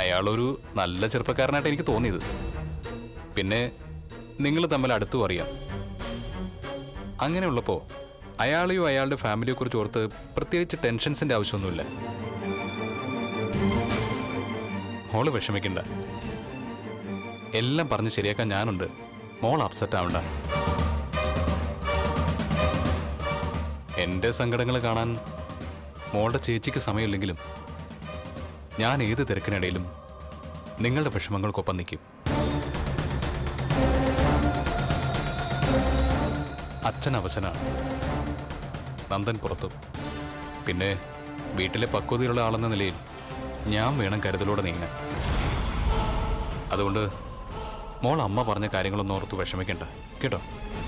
അയാളൊരു നല്ല ചെറുപ്പക്കാരനായിട്ട് എനിക്ക് തോന്നിയത് പിന്നെ നിങ്ങൾ തമ്മിൽ അടുത്തും അറിയാം അങ്ങനെയുള്ളപ്പോൾ അയാളെയോ അയാളുടെ ഫാമിലിയെ കുറിച്ച് ഓർത്ത് പ്രത്യേകിച്ച് ടെൻഷൻസിന്റെ ആവശ്യമൊന്നുമില്ല മോള് വിഷമിക്കണ്ട എല്ലാം പറഞ്ഞ് ശരിയാക്കാൻ ഞാനുണ്ട് മോൾ അപ്സെറ്റ് ആവണ്ട എന്റെ സങ്കടങ്ങൾ കാണാൻ മോളുടെ ചേച്ചിക്ക് സമയമില്ലെങ്കിലും ഞാൻ ഏത് തിരക്കിനിടയിലും നിങ്ങളുടെ വിഷമങ്ങൾക്കൊപ്പം നിൽക്കും അച്ഛൻ അവശനാണ് നന്ദൻ പുറത്തു പിന്നെ വീട്ടിലെ പക്വതയുള്ള ആളെന്ന നിലയിൽ ഞാൻ വേണം കരുതലോടെ നീങ്ങാൻ അതുകൊണ്ട് മോൾ അമ്മ പറഞ്ഞ കാര്യങ്ങളൊന്നും ഓർത്ത് വിഷമിക്കണ്ട കേട്ടോ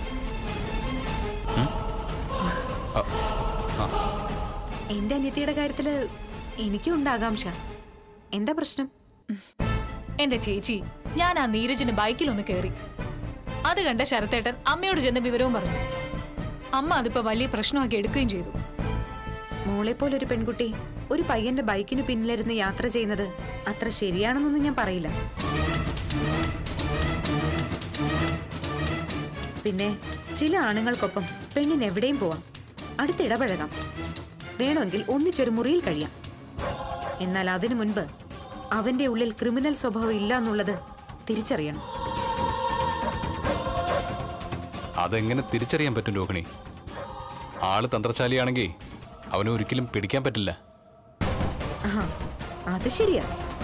ഉം? ആ, ആ എന്റെ അനിയത്തിയുടെ കാര്യത്തില് എനിക്കും ഉണ്ട് ആകാംക്ഷ എന്താ പ്രശ്നം എന്റെ ചേച്ചി ഞാൻ ആ നീരജിന് ബൈക്കിലൊന്ന് കയറി അത് കണ്ട ശരത്തേട്ടൻ അമ്മയോട് ചെന്ന് വിവരവും പറഞ്ഞു അമ്മ അതിപ്പോ വലിയ പ്രശ്നമാക്കി എടുക്കുകയും ചെയ്തു മോളെ പോലൊരു പെൺകുട്ടി ഒരു പയ്യന്റെ ബൈക്കിന് പിന്നിലിരുന്ന് യാത്ര ചെയ്യുന്നത് അത്ര ശരിയാണെന്നൊന്നും ഞാൻ പറയില്ല പിന്നെ ചില ആണുങ്ങൾക്കൊപ്പം പെണ്ണിന് എവിടെയും പോവാം അടുത്തിടപഴകാം വേണമെങ്കിൽ ഒന്നിച്ചൊരു മുറിയിൽ കഴിയാം എന്നാൽ അതിനു മുൻപ് അവന്റെ ഉള്ളിൽ ക്രിമിനൽ സ്വഭാവം ഇല്ല എന്നുള്ളത് തിരിച്ചറിയണം അതെങ്ങനെ തിരിച്ചറിയാൻ പറ്റും രോഹിണി ആള് തന്ത്രശാലിയാണെങ്കിൽ അവനെ ഒരിക്കലും പിടിക്കാൻ പറ്റില്ല ആഹാ അത് ശരിയാ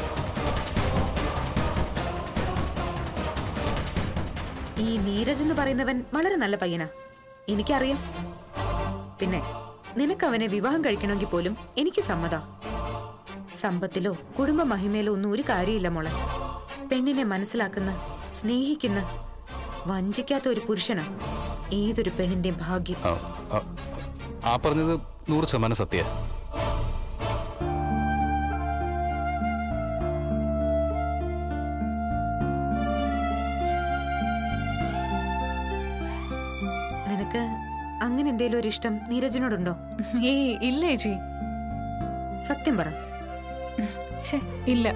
ഈ നീരജ് എന്ന് പറയുന്നവൻ വളരെ നല്ല പയ്യനാ എനിക്കറിയാം പിന്നെ നിനക്ക് അവനെ വിവാഹം കഴിക്കണമെങ്കിൽ പോലും എനിക്ക് സമ്മതാ സമ്പത്തിലോ കുടുംബ മഹിമയിലോ ഒന്നും ഒരു കാര്യമില്ല മോളെ പെണ്ണിനെ മനസ്സിലാക്കുന്ന സ്നേഹിക്കുന്ന വഞ്ചിക്കാത്ത ഒരു പുരുഷനാ ഏതൊരു പെണ്ണിന്റെയും ഭാഗ്യം ആ, ആ, ആ പറഞ്ഞത് നൂറ് ശതമാനം സത്യ നിനക്ക് അങ്ങനെ എന്തേലും ഒരു ഇഷ്ടം നീരജിനോടുണ്ടോ ഏയ് ഇല്ല ചേച്ചി സത്യം പറ ഛേ ഇല്ല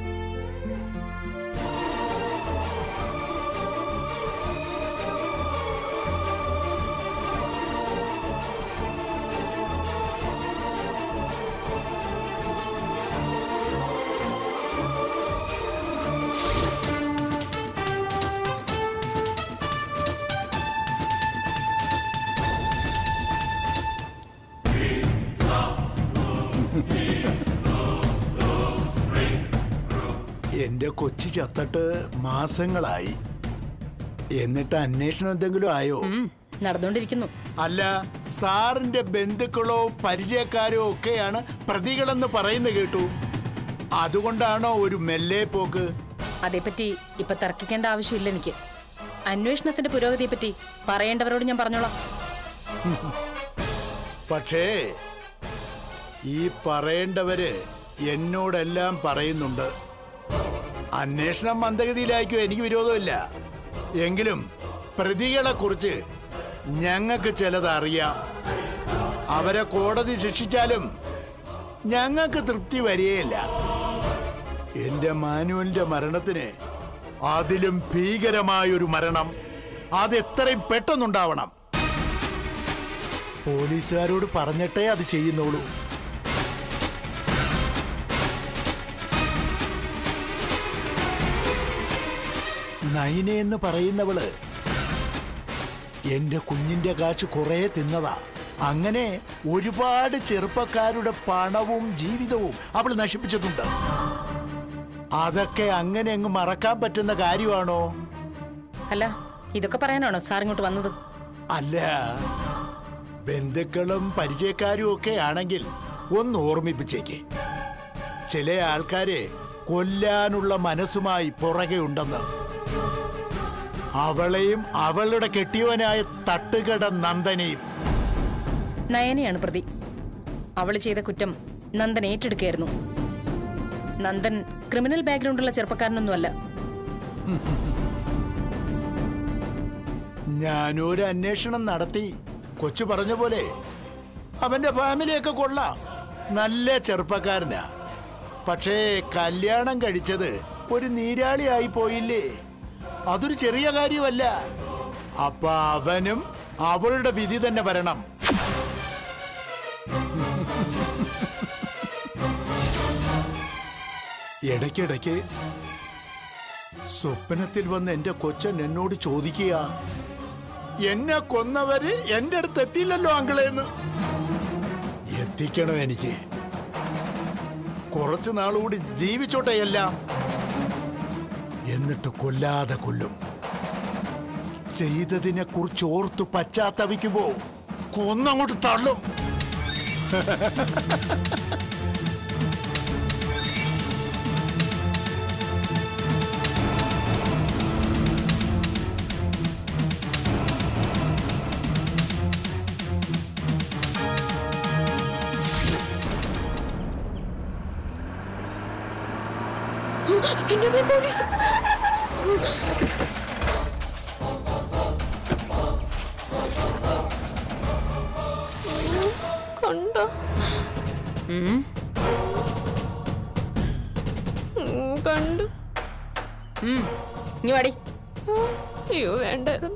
എന്റെ കൊച്ചു ചത്തട്ട് മാസങ്ങളായി എന്നിട്ട് അന്വേഷണം എന്തെങ്കിലും ആയോ ഉം, നടന്നുകൊണ്ടിരിക്കുന്നു അല്ല സാറിന്റെ ബന്ധുക്കളോ പരിചയക്കാരോ ഒക്കെയാണ് പ്രതികളെന്ന് പറയുന്ന കേട്ടു അതുകൊണ്ടാണോ ഒരു മെല്ലെ പോക്ക് അതേപ്പറ്റി ഇപ്പൊ തർക്കിക്കേണ്ട ആവശ്യമില്ല എനിക്ക് അന്വേഷണത്തിന്റെ പുരോഗതിയെപ്പറ്റി പറയേണ്ടവരോട് ഞാൻ പറഞ്ഞോളാം പക്ഷേ ഈ പറയേണ്ടവര് എന്നോടെല്ലാം പറയുന്നുണ്ട് അന്വേഷണം മന്ദഗതിയിലായിരിക്കും എനിക്ക് വിരോധമില്ല എങ്കിലും പ്രതികളെ കുറിച്ച് ഞങ്ങൾക്ക് ചിലത് അറിയാം അവരെ കോടതി ശിക്ഷിച്ചാലും ഞങ്ങൾക്ക് തൃപ്തി വരികയില്ല എന്റെ മാനുവലിന്റെ മരണത്തിന് അതിലും ഭീകരമായൊരു മരണം അത് എത്രയും പെട്ടെന്നുണ്ടാവണം പോലീസുകാരോട് പറഞ്ഞിട്ടേ അത് ചെയ്യുന്നുള്ളൂ നൈന എന്ന് പറയുന്നവള് എന്റെ കുഞ്ഞിന്റെ കാശ് കുറെ തിന്നതാ അങ്ങനെ ഒരുപാട് ചെറുപ്പക്കാരുടെ പണവും ജീവിതവും അവൾ നശിപ്പിച്ചിട്ടുണ്ട് അതൊക്കെ അങ്ങനെ അങ്ങ് മറക്കാൻ പറ്റുന്ന കാര്യമാണോ അല്ല ഇതൊക്കെ പറയാനാണോ സാർ ഇങ്ങോട്ട് വന്നത് അല്ല ബന്ധുക്കളും പരിചയക്കാരും ഒക്കെ ആണെങ്കിൽ ഒന്ന് ഓർമ്മിപ്പിച്ചേക്ക് ചില ആൾക്കാരെ കൊല്ലാനുള്ള മനസ്സുമായി പുറകെ ഉണ്ടെന്ന് അവളെയും അവളുടെ കെട്ടിയവനായ തട്ടുകട നന്ദനെയും നയനയാണ് പ്രതി അവള് ചെയ്ത കുറ്റം നന്ദൻ ഏറ്റെടുക്കുകയായിരുന്നു നന്ദൻ ക്രിമിനൽ ബാക്ക്ഗ്രൗണ്ടുള്ള ചെറുപ്പക്കാരനൊന്നുമല്ല ഞാനൊരു അന്വേഷണം നടത്തി കൊച്ചു പറഞ്ഞ പോലെ അവന്റെ ഫാമിലിയൊക്കെ കൊള്ളാം നല്ല ചെറുപ്പക്കാരനാ പക്ഷേ കല്യാണം കഴിച്ചത് ഒരു നീരാളിയായി പോയില്ലേ അതൊരു ചെറിയ കാര്യമല്ല അപ്പൊ അവനും അവളുടെ വിധി തന്നെ വരണം ഇടയ്ക്കിടയ്ക്ക് സ്വപ്നത്തിൽ വന്ന് എന്റെ കൊച്ചൻ എന്നോട് ചോദിക്കുക എന്നെ കൊന്നവര് എന്റെ അടുത്ത് എത്തിയില്ലല്ലോ അങ്കിളേന്ന് എത്തിക്കണം എനിക്ക് കുറച്ചു നാളുകൂടി ജീവിച്ചോട്ടെ എല്ലാം എന്നിട്ട് കൊല്ലാതെ കൊല്ലും ചെയ്തതിനെ കുറിച്ച് ഓർത്തു പശ്ചാത്തപിക്കുമ്പോ കൊന്നങ്ങോട്ട് തള്ളും എന്നെ പോലീസ് കണ്ടോ ഉം, കണ്ടു ഉം, ഇനി വാടി ആ, അയ്യോ വേണ്ടായിരുന്നു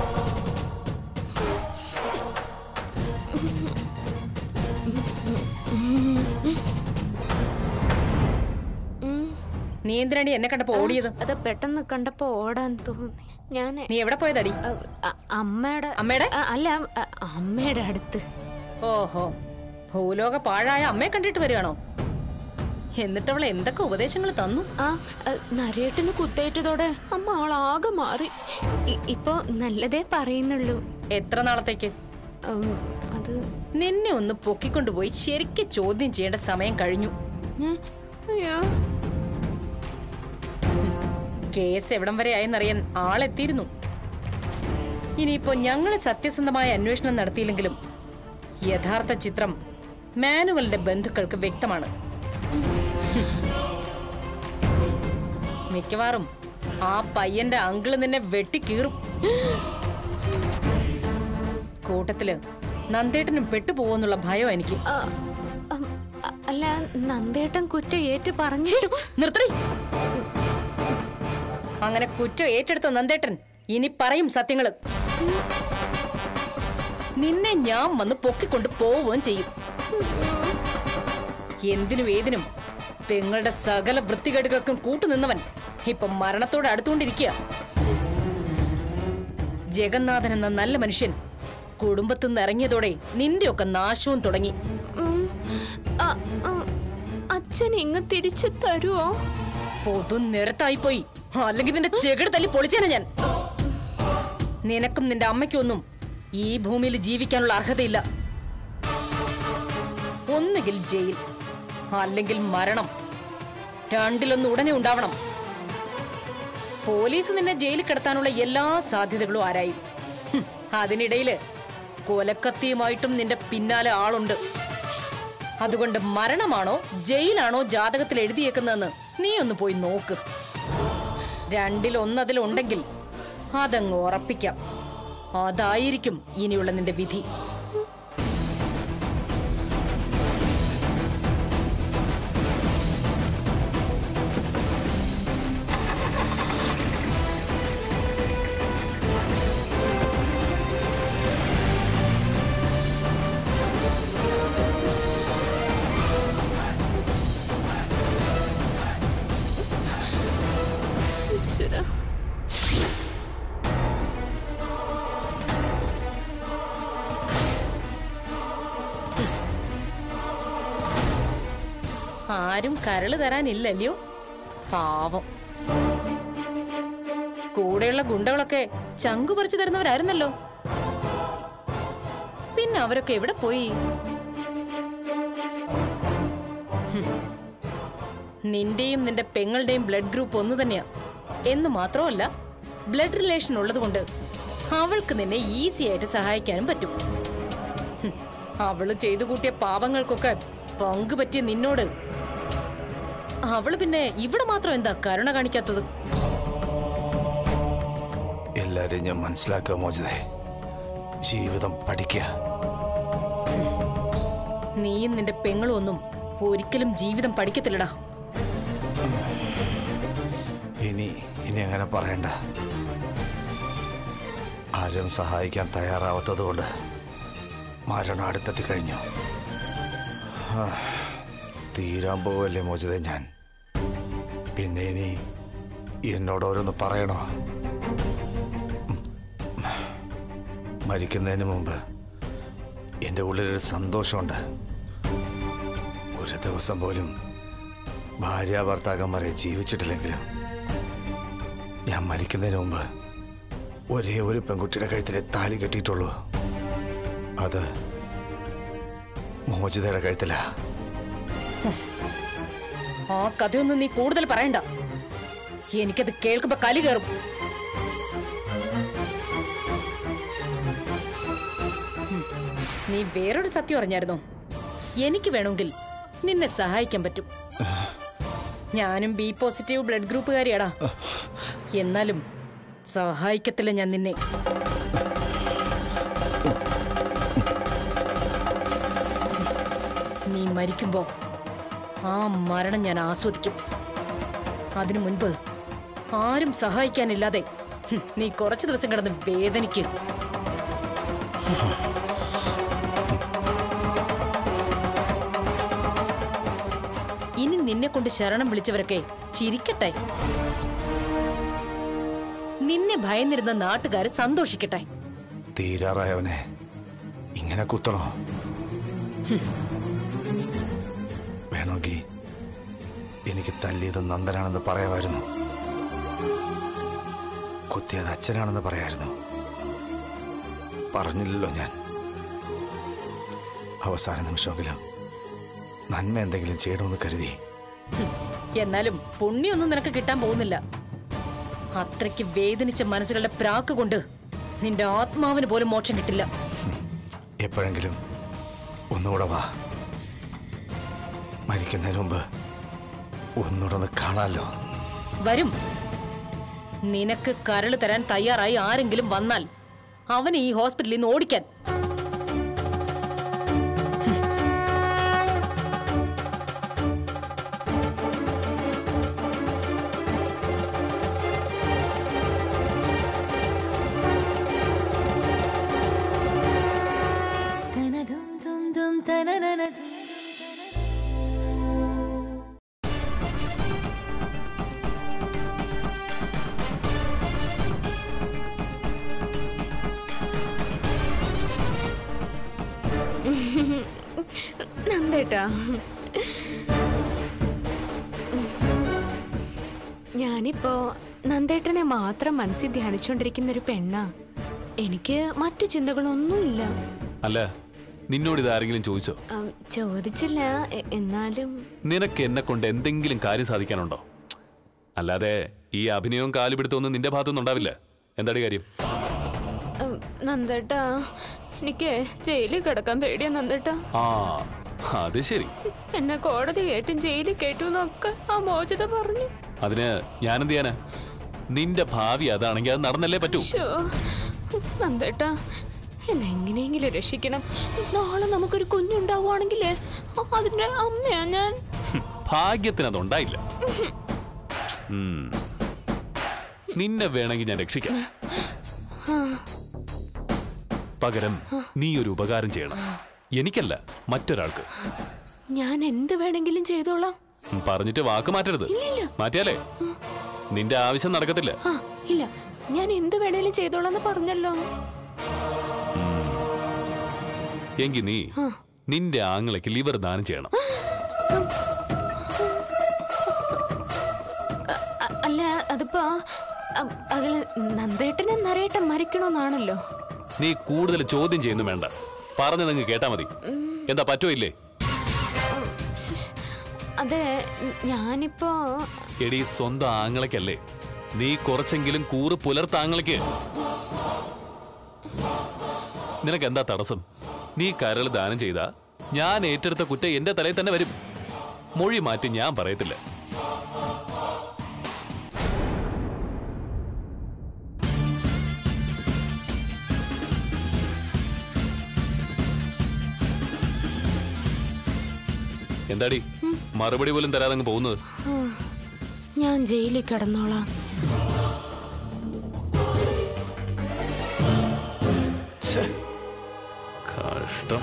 നീ എന്തിനാടി എന്നെ കണ്ടപ്പോ ഓടിയത് അത് പെട്ടെന്ന് കണ്ടപ്പോ ഓടാൻ തോന്നി ഞാൻ നീ എവിടെ പോയതടി അമ്മയുടെ അമ്മയുടെ? ആ, അല്ല അ, അമ്മയുടെ അടുത്ത് ഓഹോ ഭൂലോക പാഴായ അമ്മയെ കണ്ടിട്ട് വരികയാണോ എന്നിട്ട് അവൾ എന്തൊക്കെ ഉപദേശങ്ങൾ തന്നു ആ അ, നരേട്ടന് കുത്തേറ്റതോടെ അമ്മ ആളാകെ മാറി ഇ- ഇപ്പൊ നല്ലതേ പറയുന്നുള്ളൂ എത്ര നാളത്തേക്ക് ഉം, അത് നിന്നെ ഒന്ന് പൊക്കിക്കൊണ്ടുപോയി ശരിക്ക് ചോദ്യം ചെയ്യേണ്ട സമയം കഴിഞ്ഞു ഉം, അയ്യോ കേസ് എവിടം വരെ ആയെന്നറിയാൻ ആളെത്തിയിരുന്നു ഇനിയിപ്പോ ഞങ്ങൾ സത്യസന്ധമായ അന്വേഷണം നടത്തിയില്ലെങ്കിലും യഥാർത്ഥ ചിത്രം മാനുവലിന്റെ ബന്ധുക്കൾക്ക് വ്യക്തമാണ് മിക്കവാറും ആ പയ്യന്റെ അങ്കിള് നിന്നെ വെട്ടിക്കീറും കൂട്ടത്തില് നന്ദേട്ടനും പെട്ടുപോകുന്നുള്ള ഭയം എനിക്ക് ആ, അം, അ- അല്ല നന്ദേട്ടൻ കുറ്റം ഏറ്റു പറഞ്ഞിട്ടും നിർത്തടി അങ്ങനെ കുറ്റം ഏറ്റെടുത്ത നന്ദേട്ടൻ ഇനി പറയും സത്യങ്ങള് നിന്നെ ഞാൻ വന്ന് പൊക്കിക്കൊണ്ട് പോവുകയും ചെയ്യും എന്തിനും ഏതിനും പെങ്ങളുടെ സകല വൃത്തികേടുകൾക്കും കൂട്ടുനിന്നവൻ ഇപ്പൊ മരണത്തോട് അടുത്തുകൊണ്ടിരിക്കുക ജഗന്നാഥൻ എന്ന നല്ല മനുഷ്യൻ കുടുംബത്തുനിന്ന് ഇറങ്ങിയതോടെ നിന്റെയൊക്കെ നാശവും തുടങ്ങി ഉം, അ, ആ, അച്ഛൻ ഇങ്ങ് തിരിച്ചു തരുവോ പൊതു നിരത്തായിപ്പോയി അല്ലെങ്കിൽ നിന്റെ ചെകിട് തല്ലി പൊളിച്ചേനെ ഞാൻ നിനക്കും നിന്റെ അമ്മയ്ക്കും ഒന്നും ഈ ഭൂമിയിൽ ജീവിക്കാനുള്ള അർഹതയില്ല ഒന്നുകിൽ ജയിൽ അല്ലെങ്കിൽ മരണം രണ്ടിലൊന്ന് ഉടനെ ഉണ്ടാവണം പോലീസ് നിന്നെ ജയിലിൽ കിടത്താനുള്ള എല്ലാ സാധ്യതകളും ആരായി ഹും, അതിനിടയില് കൊലക്കത്തിയുമായിട്ടും നിന്റെ പിന്നാലെ ആളുണ്ട് അതുകൊണ്ട് മരണമാണോ ജയിലാണോ ജാതകത്തിൽ എഴുതിയേക്കുന്നതെന്ന് നീ ഒന്ന് പോയി നോക്ക് രണ്ടിലൊന്നതിലുണ്ടെങ്കിൽ അതങ്ങ് ഉറപ്പിക്കാം അതായിരിക്കും ഇനിയുള്ള നിന്റെ വിധി ഈശ്വരാ. ആരും കരള് തരാനില്ലല്ലയോ പാവം കൂടെയുള്ള ഗുണ്ടകളൊക്കെ ചങ്കു പറിച്ചു തരുന്നവരായിരുന്നല്ലോ പിന്നെ അവരൊക്കെ എവിടെ പോയി ഹും. നിന്റെയും നിന്റെ പെങ്ങളുടെയും ബ്ലഡ് ഗ്രൂപ്പ് ഒന്ന് തന്നെയാ എന്ന് മാത്രമല്ല ബ്ലഡ് റിലേഷൻ ഉള്ളതുകൊണ്ട് അവൾക്ക് നിന്നെ ഈസി ആയിട്ട് സഹായിക്കാനും പറ്റും ഹും. അവള് ചെയ്തു കൂട്ടിയ പാപങ്ങൾക്കൊക്കെ പങ്കുപറ്റിയ നിന്നോട് അവള് പിന്നെ ഇവിടെ മാത്രം എന്താ കരുണ കാണിക്കാത്തത് എല്ലാരെയും ഞാൻ മനസ്സിലാക്കുക മോചിതേ ജീവിതം പഠിക്കുക നീയും നിന്റെ പെങ്ങളും ഒന്നും ഒരിക്കലും ജീവിതം പഠിക്കത്തില്ലടാ ഇനി അങ്ങനെ പറയണ്ട ആരും സഹായിക്കാൻ തയ്യാറാവാത്തതുകൊണ്ട് മരണം അടുത്തെത്തി കഴിഞ്ഞു ആ, തീരാൻ പോവല്ലേ മോചിത ഞാൻ പിന്നെ ഇനി എന്നോട് ഓരോന്ന് പറയണോ ഉം. മരിക്കുന്നതിന് മുമ്പ് എൻ്റെ ഉള്ളിലൊരു സന്തോഷമുണ്ട് ഒരു ദിവസം പോലും ഭാര്യ ഭർത്താക്കന്മാരെ ജീവിച്ചിട്ടില്ലെങ്കിലും ഞാൻ മരിക്കുന്നതിന് മുമ്പ് ഒരേ ഒരു പെൺകുട്ടിയുടെ കഴുത്തിലെ താലി കെട്ടിയിട്ടുള്ളൂ അത് മോചിതയുടെ കഴുത്തിലാ ആ കഥയൊന്നും നീ കൂടുതൽ പറയണ്ട എനിക്കത് കേൾക്കുമ്പോ കലി കയറും ഉം. നീ വേറൊരു സത്യം അറിഞ്ഞായിരുന്നോ എനിക്ക് വേണമെങ്കിൽ നിന്നെ സഹായിക്കാൻ പറ്റും ഞാനും ബി പോസിറ്റീവ് ബ്ലഡ് ഗ്രൂപ്പുകാരിയാടാ എന്നാലും സഹായിക്കത്തില്ല ഞാൻ നിന്നെ നീ മരിക്കുമ്പോ ആ മരണം ഞാൻ ആസ്വദിക്കും അതിനു മുൻപ് ആരും സഹായിക്കാനില്ലാതെ ഹും, നീ കുറച്ചു ദിവസം കിടന്ന് വേദനിക്ക് ഇനി നിന്നെ കൊണ്ട് ശരണം വിളിച്ചവരൊക്കെ ചിരിക്കട്ടെ നിന്നെ ഭയന്നിരുന്ന നാട്ടുകാര് സന്തോഷിക്കട്ടെ തീരാറായവനെ ഇങ്ങനെ കുത്തണോ വേണമെങ്കിൽ എനിക്ക് തല്ലിയത് നന്ദനാണെന്ന് പറയാമായിരുന്നു കുത്തിയത് അച്ഛനാണെന്ന് പറയായിരുന്നു പറഞ്ഞില്ലല്ലോ ഞാൻ അവസാന നിമിഷമെങ്കിലും നന്മ എന്തെങ്കിലും ചെയ്യണമെന്ന് കരുതി ഹും, എന്നാലും പുണ്യൊന്നും നിനക്ക് കിട്ടാൻ പോകുന്നില്ല അത്രയ്ക്ക് വേദനിച്ച മനസ്സുകളുടെ പ്രാക്ക് കൊണ്ട് നിന്റെ ആത്മാവിന് പോലും മോക്ഷം കിട്ടില്ല എപ്പോഴെങ്കിലും ഒന്നുകൂടെ വാ മരിക്കുന്നതിന് മുമ്പ് ഒന്നുകൂടെ ഒന്ന് കാണാമല്ലോ വരും നിനക്ക് കരള് തരാൻ തയ്യാറായി ആരെങ്കിലും വന്നാൽ അവനെ ഈ ഹോസ്പിറ്റലിൽ നിന്ന് ഓടിക്കാൻ നന്ദേട്ടാ ഞാനിപ്പോ നന്ദേട്ടനെ മാത്രം മനസ്സിൽ ധ്യാനിച്ചുകൊണ്ടിരിക്കുന്ന ഒരു പെണ്ണാ എനിക്ക് മറ്റു ചിന്തകളൊന്നുമില്ല അല്ല നിന്നോട് ഇത് ആരെങ്കിലും ചോദിച്ചോ ഉം, ചോദിച്ചില്ല എ- എന്നാലും നിനക്ക് എന്നെ കൊണ്ട് എന്തെങ്കിലും കാര്യം സാധിക്കാനുണ്ടോ അല്ലാതെ ഈ അഭിനയവും കാലുപിടുത്തമൊന്നും നിന്റെ ഭാഗത്തുനിന്ന് ഉണ്ടാവില്ല എന്താടി കാര്യം ഉം, നന്ദേട്ടാ എനിക്ക് ജയിലിൽ കിടക്കാൻ പേടിയാ നന്ദേട്ടാ ആ അത് ശരി എന്നെ കോടതി കയറ്റും ജയിലിൽ കയറ്റും എന്നൊക്കെ ആ മോചിത പറഞ്ഞു അതിന് ഞാനെന്ത് ചെയ്യാനാ നിന്റെ ഭാവി അതാണെങ്കിൽ അത് നടന്നല്ലേ പറ്റൂ ശോ, നന്ദേട്ടാ എന്നെ എങ്ങനെയെങ്കിലും രക്ഷിക്കണം നാളെ നമുക്കൊരു കുഞ്ഞുണ്ടാവുകയാണെങ്കിലേ അതിന്റെ അമ്മയാ ഞാൻ ഹും, ഭാഗ്യത്തിന് അതുണ്ടായില്ല ഉം. നിന്നെ വേണമെങ്കിൽ ഞാൻ രക്ഷിക്കാം പകരം നീ ഒരു ഉപകാരം ചെയ്യണം എനിക്കല്ല മറ്റൊരാൾക്ക് ഞാൻ എന്ത് വേണമെങ്കിലും ചെയ്തോളാം ഉം, പറഞ്ഞിട്ട് വാക്ക് മാറ്റരുത് ഇല്ലില്ല. മാറ്റിയാലേ നിന്റെ ആവശ്യം നടക്കത്തില്ല ആ ഇല്ല ഞാൻ എന്ത് വേണേലും ചെയ്തോളാം എന്ന് പറഞ്ഞല്ലോ എങ്കിൽ നീ നിന്റെ ആങ്ങളയ്ക്ക് ലിവർ ദാനം ചെയ്യണം അ- അല്ല അതിപ്പോ അ- അതില് നന്ദേട്ടനെ നരേട്ടൻ മരിക്കണമെന്നാണല്ലോ നീ കൂടുതൽ ചോദ്യം ചെയ്യുന്നു വേണ്ട പറഞ്ഞു നിങ്ങൾ കേട്ടാ മതി എന്താ പറ്റോ ഇല്ലേ അതെ ഞാനിപ്പോ എടി സ്വന്തം ആങ്ങളയ്ക്കല്ലേ നീ കുറച്ചെങ്കിലും കൂറ് പുലർത്ത ആങ്ങളയ്ക്ക് നിനക്ക് എന്താ തടസ്സം നീ കരൾ ദാനം ചെയ്താ ഞാൻ ഏറ്റെടുത്ത കുറ്റം എന്റെ തലയിൽ തന്നെ വരും മൊഴി മാറ്റി ഞാൻ പറയത്തില്ല എന്താടി മറുപടി പോലും തരാതെ അങ്ങ് പോകുന്നത് ആ, ഞാൻ ജയിലിൽ കിടന്നോളാം കഷ്ടം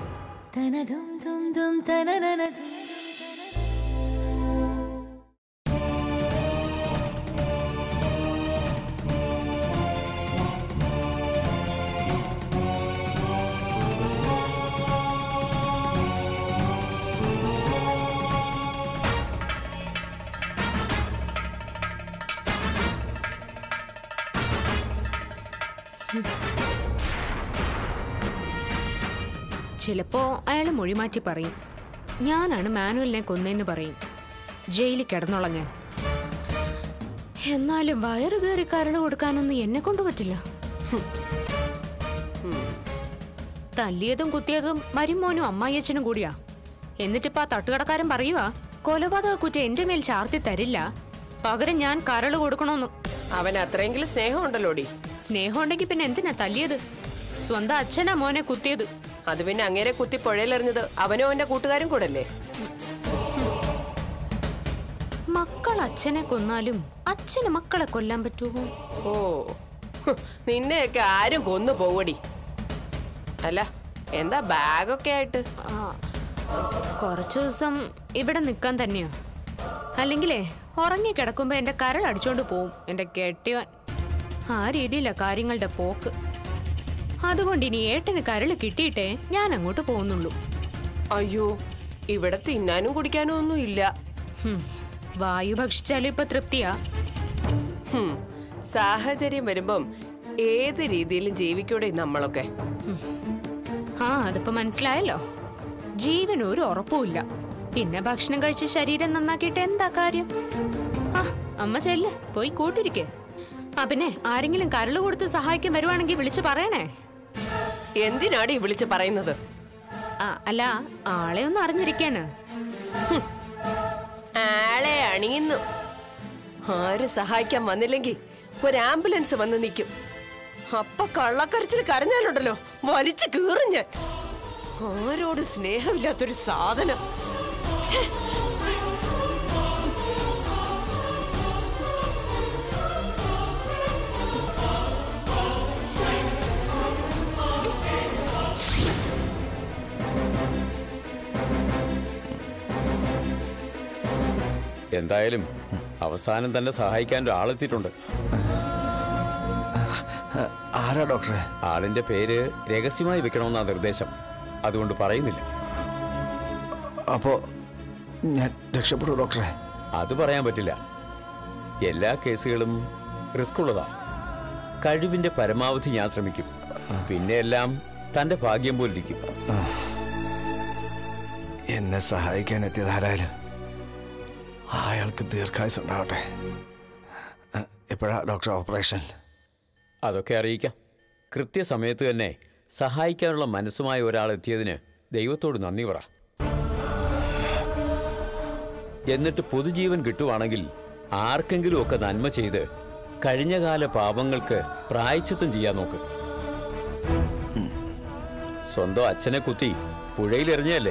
ചിലപ്പോ അയാൾ മൊഴിമാറ്റി പറയും ഞാനാണ് മാനുവലിനെ കൊന്നേന്ന് പറയും ജയിലിൽ കിടന്നോളാം ഞാൻ എന്നാലും വയറ് കയറി കരട് കൊടുക്കാനൊന്നും എന്നെ കൊണ്ട് പറ്റില്ല ഹും. തല്ലിയതും കുത്തിയതും മരുമോനും അമ്മായിയച്ഛനും കൂടിയാ എന്നിട്ടിപ്പോ ആ തട്ടുകടക്കാരൻ പറയുവാ കൊലപാതക കുറ്റം എന്റെ മേൽ ചാർത്തി തരില്ല പകരം ഞാൻ കരള് കൊടുക്കണോന്ന് അവൻ അത്രയെങ്കിലും സ്നേഹമുണ്ടല്ലോടി സ്നേഹം ഉണ്ടെങ്കിൽ പിന്നെ എന്തിനാ തല്ലിയത് സ്വന്തം അച്ഛനാ മോനെ കുത്തിയത് അത് പിന്നെ അങ്ങേരെ കുത്തി പുഴയിലെറിഞ്ഞത് അവനും അവന്റെ കൂട്ടുകാരും കൂടല്ലേ മക്കൾ അച്ഛനെ കൊന്നാലും അച്ഛന് മക്കളെ കൊല്ലാൻ പറ്റുമോ ഓ ഹ്, നിന്നെയൊക്കെ ആരും കൊന്നു പോവടി അല്ല എന്താ ബാഗൊക്കെ ആയിട്ട് ആ, കുറച്ചു ദിവസം ഇവിടെ നിൽക്കാൻ തന്നെയാ അല്ലെങ്കിലേ ഉറങ്ങി കിടക്കുമ്പോ എന്റെ കരൾ അടിച്ചോണ്ട് പോവും എന്റെ കെട്ടിയവൻ ആ രീതിയിലാ കാര്യങ്ങളുടെ പോക്ക് അതുകൊണ്ട് ഇനി ഏട്ടന് കരള് കിട്ടിയിട്ടേ ഞാൻ അങ്ങോട്ട് പോകുന്നുള്ളൂ അയ്യോ ഇവിടെ തിന്നാനും കുടിക്കാനും ഒന്നും ഇല്ല ഹും, വായു ഭക്ഷിച്ചാലും ഇപ്പൊ തൃപ്തിയാ ഹും, സാഹചര്യം വരുമ്പം ഏത് രീതിയിലും ജീവിക്കൂടെ നമ്മളൊക്കെ ആ അതിപ്പോ മനസ്സിലായല്ലോ ജീവന് ഒരു ഉറപ്പുമില്ല പിന്നെ ഭക്ഷണം കഴിച്ച് ശരീരം നന്നാക്കിയിട്ട് എന്താ കാര്യം ആ അമ്മ ചെല്ല് പോയി കൂട്ടിരിക്കെ ആ പിന്നെ ആരെങ്കിലും കരള് കൊടുത്ത് സഹായിക്കാൻ വരുവാണെങ്കിൽ വിളിച്ചു പറയണേ എന്തിനാടി വിളിച്ച് പറയുന്നത് ആ അല്ല ആളെ ഒന്ന് അറിഞ്ഞിരിക്കാണ് ആളെ അണിയുന്നു ആരും സഹായിക്കാൻ വന്നില്ലെങ്കിൽ ഒരു ആംബുലൻസ് വന്ന് നിൽക്കും അപ്പൊ കള്ളക്കരച്ചിൽ കരഞ്ഞാലുണ്ടല്ലോ വലിച്ചു കീറും ഞാൻ ആരോട് സ്നേഹമില്ലാത്തൊരു സാധനം ഛേ എന്തായാലും അവസാനം തന്നെ സഹായിക്കാൻ ഒരാളെത്തിയിട്ടുണ്ട് ആരാ ഡോക്ടറെ ആളിന്റെ പേര് രഹസ്യമായി വെക്കണമെന്നാ നിർദ്ദേശം അതുകൊണ്ട് പറയുന്നില്ല അപ്പോ ഞാൻ രക്ഷപ്പെടൂ ഡോക്ടറെ അത് പറയാൻ പറ്റില്ല എല്ലാ കേസുകളും റിസ്ക് ഉള്ളതാ കഴിവിന്റെ പരമാവധി ഞാൻ ശ്രമിക്കും പിന്നെ എല്ലാം തന്റെ ഭാഗ്യം പോലിരിക്കും എന്നെ സഹായിക്കാൻ എത്തിയത് ആരായാലും അയാൾക്ക് ദീർഘായുസ് ഉണ്ടാവട്ടെ എപ്പോഴാ ഡോക്ടർ ഓപ്പറേഷൻ അതൊക്കെ അറിയിക്കാം കൃത്യസമയത്ത് തന്നെ സഹായിക്കാനുള്ള മനസ്സുമായ ഒരാൾ എത്തിയതിന് ദൈവത്തോട് നന്ദി പറ എന്നിട്ട് പൊതുജീവൻ കിട്ടുവാണെങ്കിൽ ആർക്കെങ്കിലും ഒക്കെ നന്മ ചെയ്ത് കഴിഞ്ഞകാല പാപങ്ങൾക്ക് പ്രായച്ചിത്തം ചെയ്യാൻ നോക്ക് സ്വന്തം അച്ഛനെ കുത്തി പുഴയിലെറിഞ്ഞല്ലേ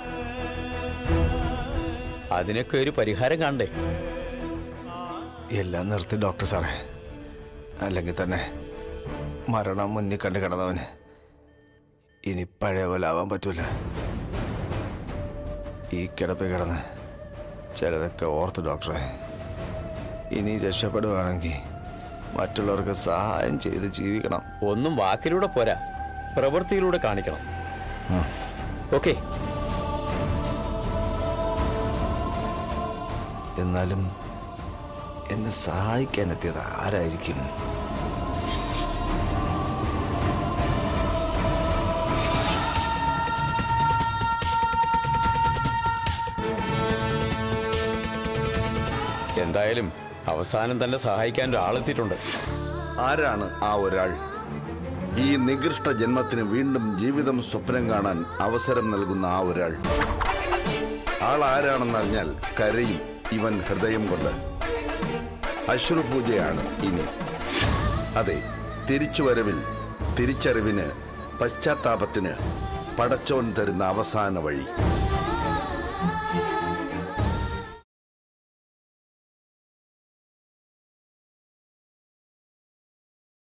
അതിനൊക്കെ ഒരു പരിഹാരം കാണണ്ടേ എല്ലാം നിർത്തി ഡോക്ടർ സാറേ അല്ലെങ്കിൽ തന്നെ മരണം മുന്നിൽ കണ്ട് കിടന്നവന് ഇനി പഴയ പോലെ ആവാൻ പറ്റൂല ഈ കിടപ്പ് കിടന്ന് ചിലതൊക്കെ ഓർത്ത് ഡോക്ടറെ ഇനി രക്ഷപ്പെടുകയാണെങ്കിൽ മറ്റുള്ളവർക്ക് സഹായം ചെയ്ത് ജീവിക്കണം ഒന്നും വാക്കിലൂടെ പോരാ പ്രവൃത്തിയിലൂടെ കാണിക്കണം ഓക്കെ എന്നാലും എന്നെ സഹായിക്കാൻ എത്തിയത് ആരായിരിക്കും എന്തായാലും അവസാനം തന്നെ സഹായിക്കാൻ ഒരാളെത്തിയിട്ടുണ്ട് ആരാണ് ആ ഒരാൾ ഈ നികൃഷ്ട ജന്മത്തിന് വീണ്ടും ജീവിതം സ്വപ്നം കാണാൻ അവസരം നൽകുന്ന ആ ഒരാൾ ആൾ ആരാണെന്നറിഞ്ഞാൽ കരയും ഇവൻ ഹൃദയം കൊണ്ട് അശ്രുപൂജയാണ് ഇനി അതെ തിരിച്ചുവരവിൽ തിരിച്ചറിവിന് പശ്ചാത്താപത്തിന് പടച്ചോൻ തരുന്ന അവസാന വഴി